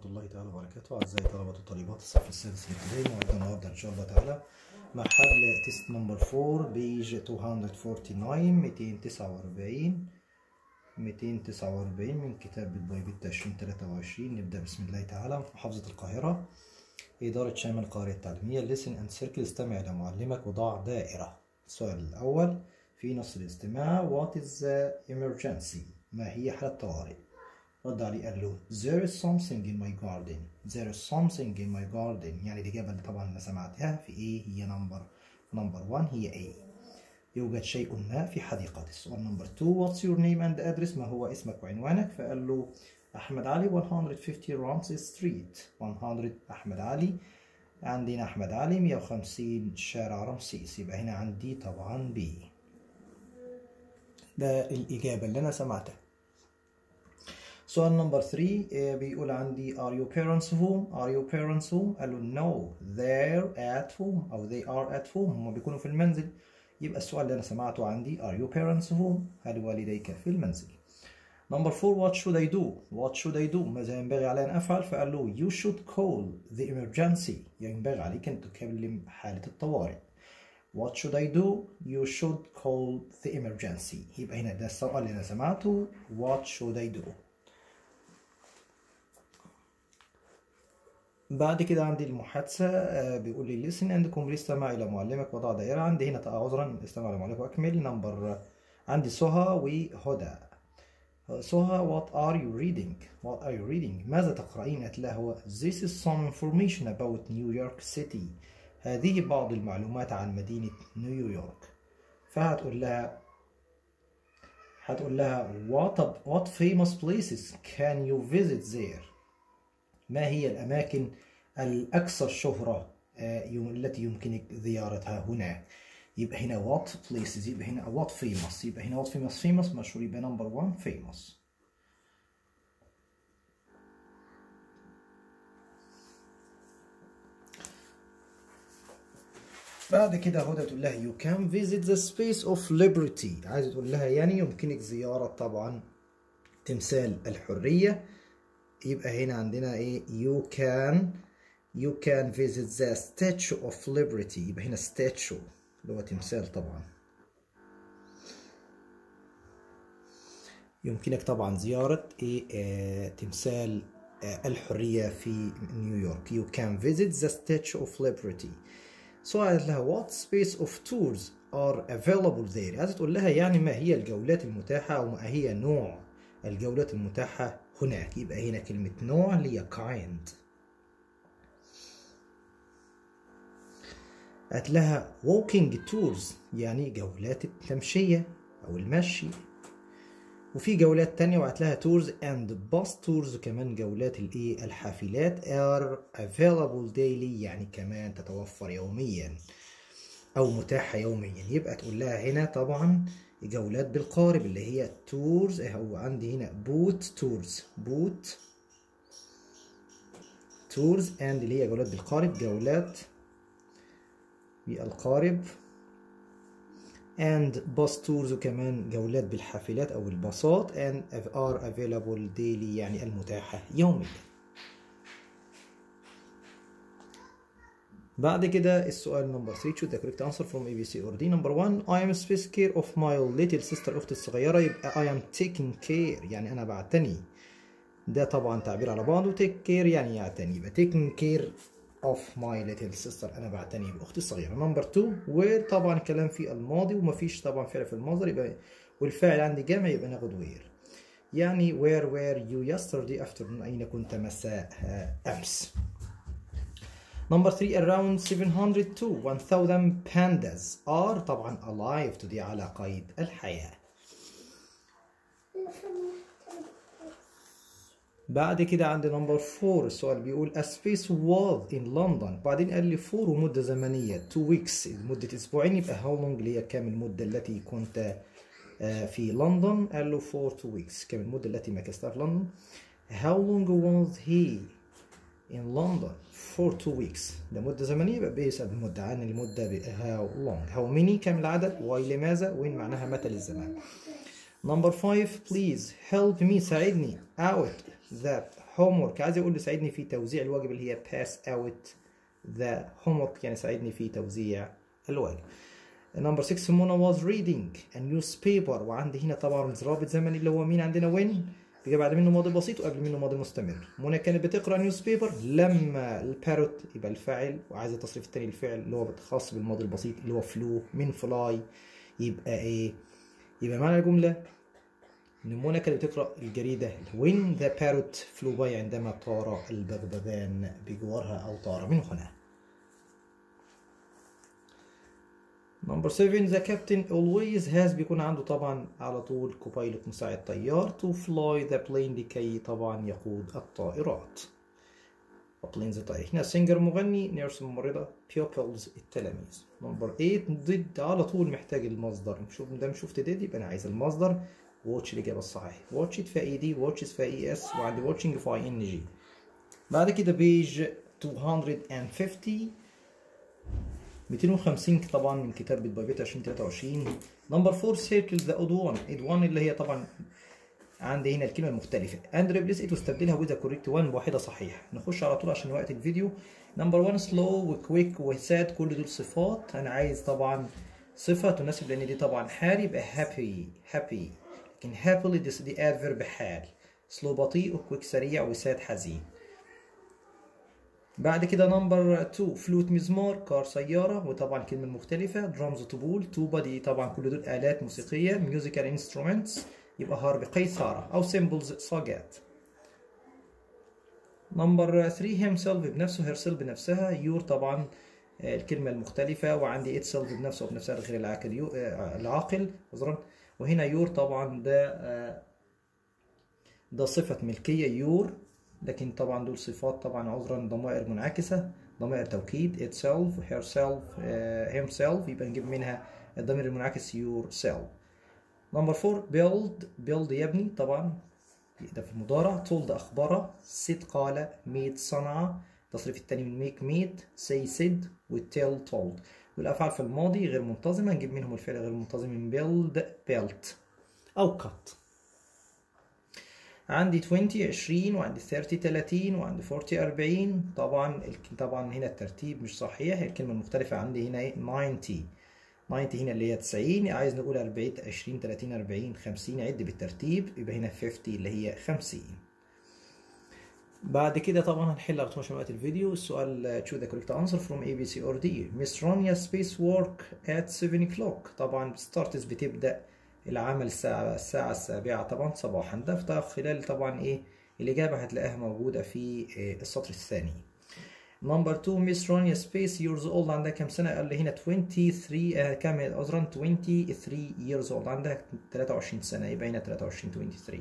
الله تعالى وبركاته أعزائي طلبة وطالبات الصف السادس الابتدائي موعدنا النهاردة إن شاء الله تعالى مع حل تيست نمبر 4 بيج 249 249 249 من كتاب البايبت 2023 نبدأ بسم الله تعالى محافظة القاهرة إدارة شامل القرية التعليمية listen and circle استمع إلى معلمك وضع دائرة السؤال الأول في نص الاستماع what is the emergency ما هي حالة الطوارئ رد عليه قال له there is something in my garden there is something in my garden يعني الإجابة اللي طبعا أنا سمعتها في إيه هي نمبر نمبر 1 هي A يوجد شيء ما في حديقتي السؤال نمبر 2 what's your name and address ما هو اسمك وعنوانك فقال له أحمد علي 150 رامسي ستريت 100 أحمد علي عندنا أحمد علي 150 شارع رمسيس يبقى هنا عندي طبعا B ده الإجابة اللي أنا سمعتها سؤال نمبر 3 بيقول عندي are your parents home are your parents home قال له no they're at home أو they are at home هم بيكونوا في المنزل يبقى السؤال اللي أنا سمعته عندي are your parents home هل والديك في المنزل نمبر 4 what should I do what should I do ماذا ينبغي علي أن أفعل فقال له you should call the emergency ينبغي عليك أن تكلم حالة الطوارئ What should I do? You should call the emergency. يبقى هنا ده السؤال اللي أنا سمعته. What should I do? بعد كده عندي المحادثة بيقول لي listen and complete استمع إلى معلمك وضع دائرة عندي هنا عذرا استمع إلى معلمك وأكمل نمبر عندي سهى وهدى سهى what are you reading what are you reading ماذا تقرأين قالت له this is some information about New York City هذه بعض المعلومات عن مدينة نيويورك فهتقول لها هتقول لها what, what famous places can you visit there ما هي الأماكن الأكثر شهرة التي يمكنك زيارتها هناك يبقى هنا what places يبقى هنا what famous يبقى هنا what famous famous مشهور يبقى number one famous بعد كده هدى تقول لها you can visit the space of liberty عايزة تقول لها يعني يمكنك زيارة طبعا تمثال الحرية يبقى هنا عندنا ايه you can you can visit the statue of liberty يبقى هنا statue اللي هو تمثال طبعا يمكنك طبعا زيارة ايه آه تمثال آه الحرية في نيويورك you can visit the statue of liberty سؤال لها what space of tours are available there عايزة تقول لها يعني ما هي الجولات المتاحة أو ما هي نوع الجولات المتاحة هناك يبقى هنا كلمة نوع اللي هي kind قالت لها walking tours يعني جولات التمشية أو المشي وفي جولات تانية وقالت لها tours and bus tours وكمان جولات الايه الحافلات are available daily يعني كمان تتوفر يوميا أو متاحة يوميا يبقى تقول لها هنا طبعا جولات بالقارب اللي هي تورز هو عندي هنا بوت تورز بوت تورز اند اللي هي جولات بالقارب جولات بالقارب and bus tours وكمان جولات بالحافلات او الباصات and are available daily يعني المتاحة يوميا بعد كده السؤال نمبر 3 choose the correct answer from A B C or D number 1 I am space care of my little sister أختي الصغيرة يبقى I am taking care يعني أنا بعتني ده طبعا تعبير على بعضه take care يعني يعتني يبقى taking care of my little sister أنا بعتني بأختي الصغيرة number 2 where طبعا الكلام في الماضي ومفيش طبعا فعل في المصدر يبقى والفاعل عندي جمع يبقى ناخد where يعني where were you yesterday afternoon أين كنت مساء أمس Number 3 around 700 to 1000 pandas are طبعا alive تدي على قيد الحياة. بعد كده عندي نمبر 4 السؤال بيقول a space was in London بعدين قال لي فور ومدة زمنية 2 weeks مدة أسبوعين يبقى how long اللي هي كام المدة التي كنت في لندن قال له for 2 weeks كام المدة التي مكثتها في لندن how long was he in London for two weeks ده مدة زمنية يبقى بيسأل المدة عن المدة how long how many كم العدد why لماذا وين معناها متى للزمان number five please help me ساعدني out that homework عايز يقول لي ساعدني في توزيع الواجب اللي هي pass out the homework يعني ساعدني في توزيع الواجب نمبر 6 منى was reading a newspaper وعندي هنا طبعا رابط زمني اللي هو مين عندنا when بيجي بعد منه ماضي بسيط وقبل منه ماضي مستمر منى كانت بتقرا نيوز بيبر لما الباروت يبقى الفاعل وعايز التصريف الثاني للفعل اللي هو خاص بالماضي البسيط اللي هو فلو من فلاي يبقى ايه يبقى معنى الجمله ان منى كانت بتقرا الجريده when the parrot flew by عندما طار البغبغان بجوارها او طار من هنا نمبر 7 ذا كابتن always has بيكون عنده طبعا على طول كوبايلوت مساعد طيار to fly the plane لكي طبعا يقود الطائرات planes الطائرة هنا سينجر مغني نيرس ممرضة pupils التلاميذ نمبر 8 ضد على طول محتاج المصدر شوف ده شفت ضد يبقى انا عايز المصدر واتش الإجابة الصحيحة واتش فيها اي دي واتشز فيها اي اس وعندي واتشنج فيها ان جي بعد كده بيج 250 250 طبعا من كتاب بيت 2023 نمبر 4 سيركل ذا اود 1 اد 1 اللي هي طبعا عندي هنا الكلمه المختلفه اند ريبليس ات واستبدلها وذا كوريكت 1 بواحده صحيحه نخش على طول عشان وقت الفيديو نمبر 1 سلو وكويك وساد كل دول صفات انا عايز طبعا صفه تناسب لان دي طبعا حال يبقى هابي هابي لكن هابيلي دي, دي ادفيرب حال سلو بطيء وكويك سريع وساد حزين بعد كده نمبر 2 فلوت مزمار كار سيارة وطبعا كلمة مختلفة درامز طبول توبا دي طبعا كل دول آلات موسيقية ميوزيكال انسترومنتس يبقى هارب قيثارة أو سيمبلز صاجات نمبر 3 هيم سيلف بنفسه هيرسل بنفسها يور طبعا الكلمة المختلفة وعندي ات سيلف بنفسه وبنفسها غير العاقل يو العاقل عذرا وهنا يور طبعا ده ده صفة ملكية يور لكن طبعا دول صفات طبعا عذرا ضمائر منعكسة ضمائر توكيد itself herself uh, himself يبقى نجيب منها الضمير المنعكس yourself نمبر 4 build build يبني طبعا ده في المضارع told أخبار sit قال made صنع التصريف الثاني من make made say said و tell told والأفعال في الماضي غير منتظمة نجيب منهم الفعل غير منتظم من build built أو cut عندي 20 20 وعندي 30 30 وعندي 40 40 طبعا طبعا هنا الترتيب مش صحيح الكلمه المختلفه عندي هنا 90 90 هنا اللي هي 90 عايز نقول 40 20 30 40 50 عد بالترتيب يبقى هنا 50 اللي هي 50 بعد كده طبعا هنحل على عشان وقت الفيديو السؤال choose the correct answer from A B C or D Miss Rania space work at 7 o'clock طبعا starts بتبدأ العمل الساعة الساعة السابعة طبعا صباحا ده خلال طبعا ايه الإجابة هتلاقيها موجودة في إيه السطر الثاني نمبر 2 ميس رانيا سبيس years old عندها كام سنة؟ قال لي هنا 23 آه كام عذرا 23 years old عندها 23 سنة يبقى هنا 23 23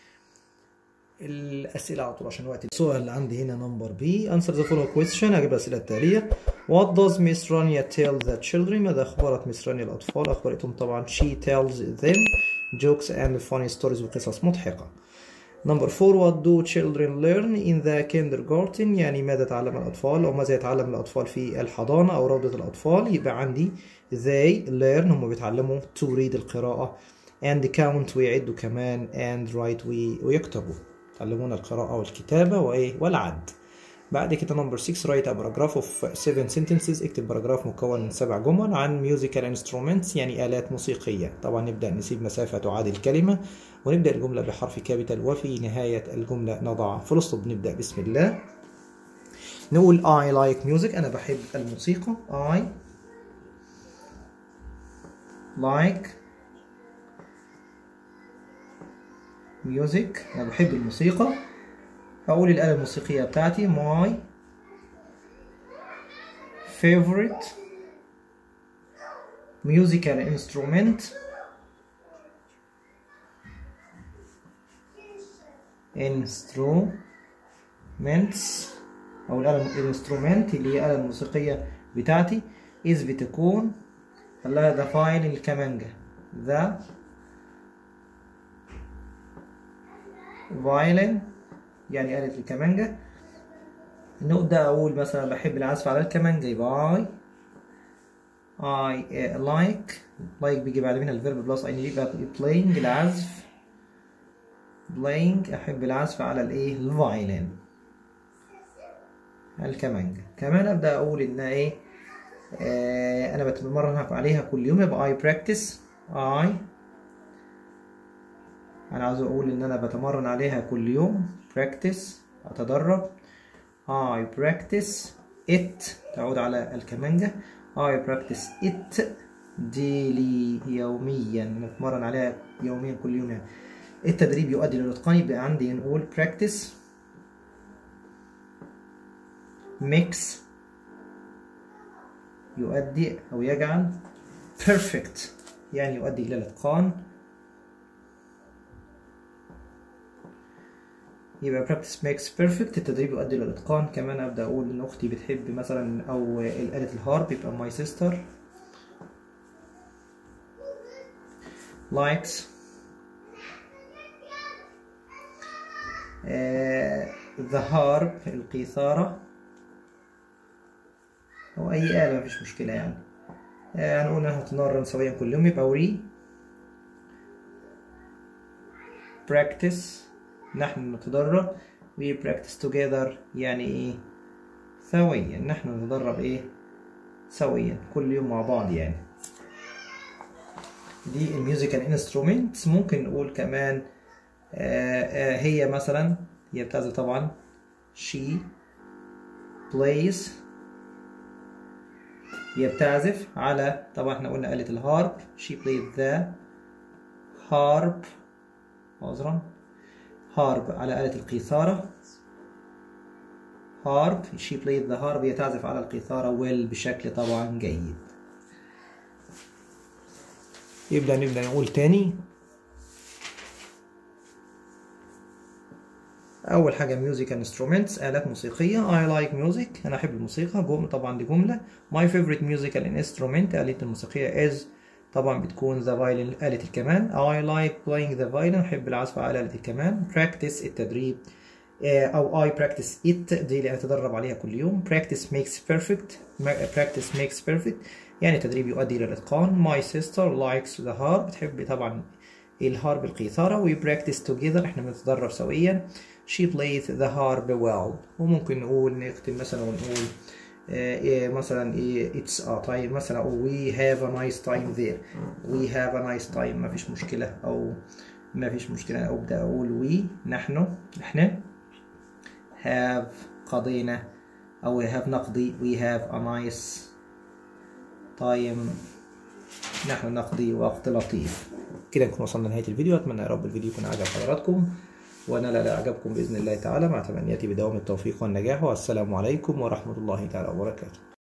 الأسئلة على طول عشان وقت السؤال اللي عندي هنا نمبر بي answer the following question هجيب الأسئلة التالية What does Miss Rania tell the children ماذا أخبرت ميس رانيا الأطفال أخبرتهم طبعا she tells them jokes and funny stories وقصص مضحكة Number four What do children learn in the kindergarten يعني ماذا تعلم الأطفال أو ماذا يتعلم الأطفال في الحضانة أو روضة الأطفال يبقى عندي they learn هم بيتعلموا to read القراءة and count ويعدوا كمان and write ويكتبوا يتعلمون القراءة والكتابة وإيه والعد بعد كده نمبر 6 write a paragraph of 7 sentences اكتب باراجراف مكون من سبع جمل عن musical instruments يعني آلات موسيقية طبعا نبدأ نسيب مسافة تعادل كلمة ونبدأ الجملة بحرف كابيتال وفي نهاية الجملة نضع فلسطب نبدأ بسم الله نقول I like music أنا بحب الموسيقى I like music أنا بحب الموسيقى هقول الآلة الموسيقية بتاعتي my favorite musical instrument instruments أو الآلة الانسترومنت اللي هي الآلة الموسيقية بتاعتي is بتكون خلاها ذا فايل الكمانجا ذا violin يعني آلة الكمانجا نبدأ أقول مثلا بحب العزف على الكمانجا يبقى I I like like بيجي بعد منها الفيرب بلس اي نجي بقى playing العزف playing أحب العزف على الإيه الفايلين الكمانجة كمان أبدأ أقول إن إيه آه أنا بتمرن عليها كل يوم يبقى I practice I أنا عاوز أقول إن أنا بتمرن عليها كل يوم practice أتدرب I practice it تعود على الكمانجة I practice it daily يوميا نتمرن عليها يوميا كل يوم يعني التدريب يؤدي للإتقان يبقى عندي نقول practice mix يؤدي أو يجعل perfect يعني يؤدي إلى الإتقان يبقى practice makes perfect التدريب يؤدي إلى الإتقان كمان أبدأ أقول إن أختي بتحب مثلا أو آلة الهارب يبقى my sister likes uh, the harp القيثارة أو أي آلة مفيش مشكلة يعني هنقول إنها هنتمرن سويا كل يوم يبقى وري practice نحن نتدرب we practice together يعني إيه سويا نحن نتدرب إيه سويا كل يوم مع بعض يعني دي الميوزيكال انسترومنتس ممكن نقول كمان آآ آآ هي مثلا هي بتعزف طبعا she plays هي بتعزف على طبعا احنا قلنا آلة الهارب she played the harp عذرا هارب على آلة القيثارة هارب she played the harp هي تعزف على القيثارة well بشكل طبعا جيد يبدأ نبدأ نقول تاني أول حاجة music instruments آلات موسيقية I like music أنا أحب الموسيقى جملة طبعا دي جملة My favorite musical instrument آلة الموسيقية is طبعا بتكون the violin آلة الكمان I like playing the violin أحب العزف على آلة الكمان practice التدريب أو I practice it دي اللي أتدرب عليها كل يوم practice makes perfect practice makes perfect يعني تدريب يؤدي إلى الإتقان My sister likes the harp بتحب طبعا الهارب القيثارة we practice together احنا بنتدرب سويا she plays the harp well وممكن نقول نختم مثلا ونقول إيه مثلا إيه it's a time مثلا أو we have a nice time there we have a nice time ما فيش مشكلة أو ما فيش مشكلة أو أبدأ أقول we نحن نحن have قضينا أو have نقضي we have a nice time نحن نقضي وقت لطيف كده نكون وصلنا لنهاية الفيديو أتمنى يا رب الفيديو يكون عجب حضراتكم ونال إعجابكم بإذن الله تعالى مع تمنياتي بدوام التوفيق والنجاح والسلام عليكم ورحمة الله تعالى وبركاته